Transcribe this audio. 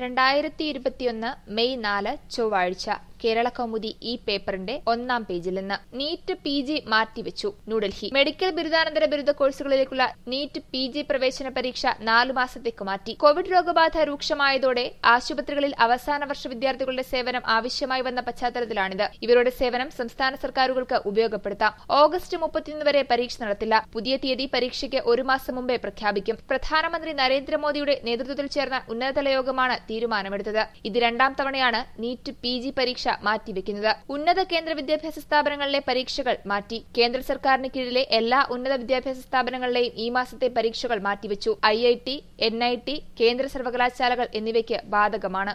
രണ്ടായിരത്തി ഇരുപത്തിയൊന്ന് മെയ് നാല് ചൊവ്വാഴ്ച കേരള കൗമുദി ഈ പേപ്പറിന്റെ ഒന്നാം പേജിൽ നിന്ന് നീറ്റ് പി ജി മാറ്റിവെച്ചു ന്യൂഡൽഹി മെഡിക്കൽ ബിരുദാനന്തര ബിരുദ കോഴ്സുകളിലേക്കുള്ള നീറ്റ് പി ജി പ്രവേശന പരീക്ഷ നാലു മാസത്തേക്ക് മാറ്റി കോവിഡ് രോഗബാധ രൂക്ഷമായതോടെ ആശുപത്രികളിൽ അവസാന വർഷ വിദ്യാർത്ഥികളുടെ സേവനം ആവശ്യമായി വന്ന പശ്ചാത്തലത്തിലാണിത് ഇവരുടെ സേവനം സംസ്ഥാന സർക്കാരുകൾക്ക് ഉപയോഗപ്പെടുത്താം ഓഗസ്റ്റ് മുപ്പത്തിയൊന്ന് വരെ പരീക്ഷ നടത്തില്ല പുതിയ തീയതി പരീക്ഷയ്ക്ക് ഒരു മാസം മുമ്പേ പ്രഖ്യാപിക്കും പ്രധാനമന്ത്രി നരേന്ദ്രമോദിയുടെ നേതൃത്വത്തിൽ ചേർന്ന ഉന്നതതല യോഗമാണ് തീരുമാനമെടുത്തത് ഇത് രണ്ടാം തവണയാണ് നീറ്റ് പി ജി പരീക്ഷ മാറ്റിവെക്കുന്നത് ഉന്നത കേന്ദ്ര വിദ്യാഭ്യാസ സ്ഥാപനങ്ങളിലെ പരീക്ഷകൾ മാറ്റി കേന്ദ്ര സർക്കാരിന് കീഴിലെ എല്ലാ ഉന്നത വിദ്യാഭ്യാസ സ്ഥാപനങ്ങളിലെയും ഈ മാസത്തെ പരീക്ഷകൾ മാറ്റിവെച്ചു I I T N I T കേന്ദ്ര സർവകലാശാലകൾ എന്നിവയ്ക്ക് ബാധകമാണ്